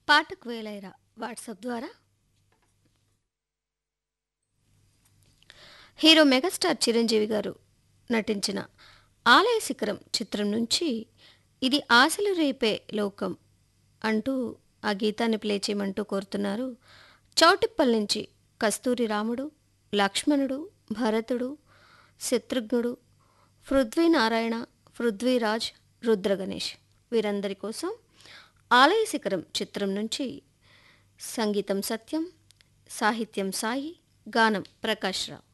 పాటకు వేలైరా వాట్సాప్ ద్వారా హీరో మెగాస్టార్ చిరంజీవి గారు నటించిన ఆలయ శిఖరం చిత్రం నుంచి ఇది ఆశలు రేపే లోకం అంటూ ఆ గీతాన్ని ప్లే చేయమంటూ కోరుతున్నారు చౌటిప్పల్ నుంచి కస్తూరి రాముడు లక్ష్మణుడు భరతుడు శత్రుఘ్నుడు పృథ్వీనారాయణ పృథ్వీరాజ్ రుద్రగణేష్ వీరందరి కోసం ఆలయ శిఖరం చిత్రం నుంచి సంగీతం సత్యం సాహిత్యం సాయి గానం ప్రకాష్ రావు